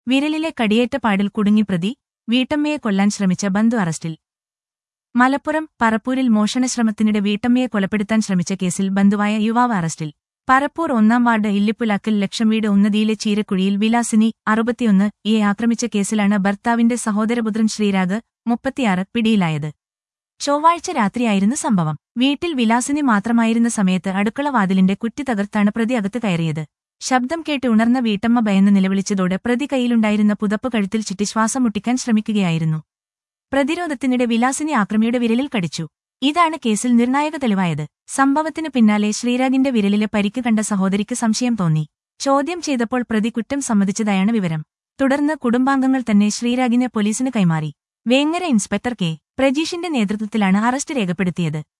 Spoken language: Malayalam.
വിരലിലെ കടിയേറ്റ പാടിൽ കുടുങ്ങി പ്രതി വീട്ടമ്മയെ കൊല്ലാൻ ശ്രമിച്ച ബന്ധു അറസ്റ്റിൽ മലപ്പുറം പറപ്പൂരിൽ മോഷണശ്രമത്തിനിടെ വീട്ടമ്മയെ കൊലപ്പെടുത്താൻ ശ്രമിച്ച കേസിൽ ബന്ധുവായ യുവാവ് അറസ്റ്റിൽ പറപ്പൂർ ഒന്നാം വാർഡ് ഇല്ലിപ്പുലാക്കൽ ലക്ഷം വീട് ഉന്നതിയിലെ ചീരക്കുഴിയിൽ വിലാസിനി അറുപത്തിയൊന്ന് ഇയെ ആക്രമിച്ച കേസിലാണ് ഭർത്താവിന്റെ സഹോദരപുത്രൻ ശ്രീരാഗ് മുപ്പത്തിയാറ് പിടിയിലായത് ചൊവ്വാഴ്ച രാത്രിയായിരുന്നു സംഭവം വീട്ടിൽ വിലാസിനി മാത്രമായിരുന്ന സമയത്ത് അടുക്കള വാതിലിന്റെ കുറ്റി തകർത്താണ് പ്രതി അകത്ത് കയറിയത് ശബ്ദം കേട്ട് ഉണർന്ന വീട്ടമ്മ ഭയന്ന് നിലവിളിച്ചതോടെ പ്രതി കൈയിലുണ്ടായിരുന്ന പുതപ്പ് കഴുത്തിൽ ചുറ്റി ശ്വാസം മുട്ടിക്കാൻ ശ്രമിക്കുകയായിരുന്നു പ്രതിരോധത്തിനിടെ വിലാസിനി ആക്രമിയുടെ വിരലിൽ കടിച്ചു ഇതാണ് കേസിൽ നിർണായക തെളിവായത് സംഭവത്തിനു പിന്നാലെ ശ്രീരാഗിന്റെ വിരലിലെ പരിക്ക് കണ്ട സഹോദരിക്ക് സംശയം തോന്നി ചോദ്യം ചെയ്തപ്പോൾ പ്രതി കുറ്റം സമ്മതിച്ചതായാണ് വിവരം തുടർന്ന് കുടുംബാംഗങ്ങൾ തന്നെ ശ്രീരാഗിനെ പോലീസിന് കൈമാറി വേങ്ങര ഇൻസ്പെക്ടർ കെ പ്രജീഷിന്റെ നേതൃത്വത്തിലാണ് അറസ്റ്റ് രേഖപ്പെടുത്തിയത്